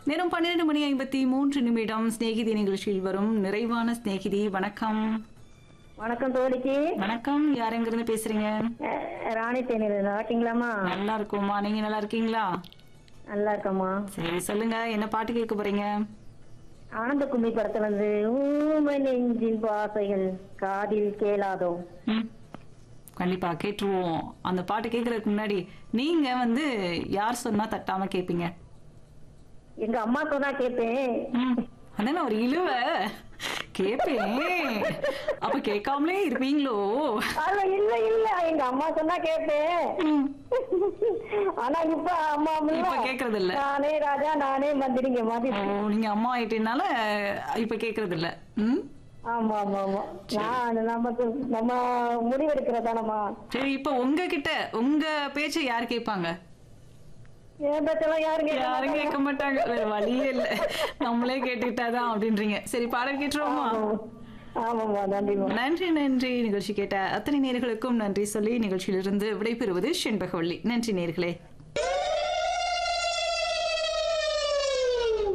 நேரம் பன்னிரண்டு மணி ஐம்பத்தி மூன்று நிமிடம் சிநேகிதி நிகழ்ச்சியில் வரும் நிறைவான சிநேகிதி வணக்கம் வணக்கம் தோழிக்கு வணக்கம் யார் எங்கிருந்து பேசுறீங்க அஹ், ராணி தேனியில் நல்லா இருக்கீங்களாம்மா நல்லா இருக்குமா நீங்க நல்லா இருக்கீங்களா நல்லா இருக்கம்மா சரி சொல்லுங்க என்ன பாட்டு கேட்க போறீங்க ஆனந்த கும்மி படத்துல இருந்து ஊமை நெஞ்சின் பாசைகள் காதில் கேளாதோ ம், கண்டிப்பா கேட்டுருவோம் அந்த பாட்டு கேட்கறதுக்கு முன்னாடி நீங்க வந்து யார் சொன்னா தட்டாம கேட்பீங்க எங்க அம்மா சொன்னா கேட்பேன் ம், அதானே ஒரு இழுவ கேட்பேன் அப்ப கேட்காமலே இருப்பீங்களோ அது இல்ல இல்ல எங்க அம்மா சொன்னா கேட்பேன் ம், ஆனா இப்ப அம்மா இல்ல. இப்ப கேக்குறது இல்ல. நானே ராஜா நானே மந்திரிங்க மாதிரி ஓ நீங்க அம்மா ஆயிட்டனால இப்ப கேக்குறது இல்ல ம் ஆமா ஆமா ஆமா நான் நமக்கு நம்ம முடிவெடுக்கிறதானம்மா சரி இப்ப உங்ககிட்ட உங்க பேச்சை யார் கேட்பாங்க என் பேச்செல்லாம் யாருங்க யாரும் கேட்க மாட்டாங்க வேற வழியே இல்ல நம்மளே கேட்டுக்கிட்டாதான் அப்படின்றீங்க சரி பாடல் கேட்டுருவோமா ஆமாம்மா நன்றிம்மா நன்றி நன்றி நிகழ்ச்சி கேட்ட அத்தனை நேர்களுக்கும் நன்றி சொல்லி நிகழ்ச்சியிலிருந்து விடைபெறுவது செண்பகவள்ளி நன்றி நேர்களே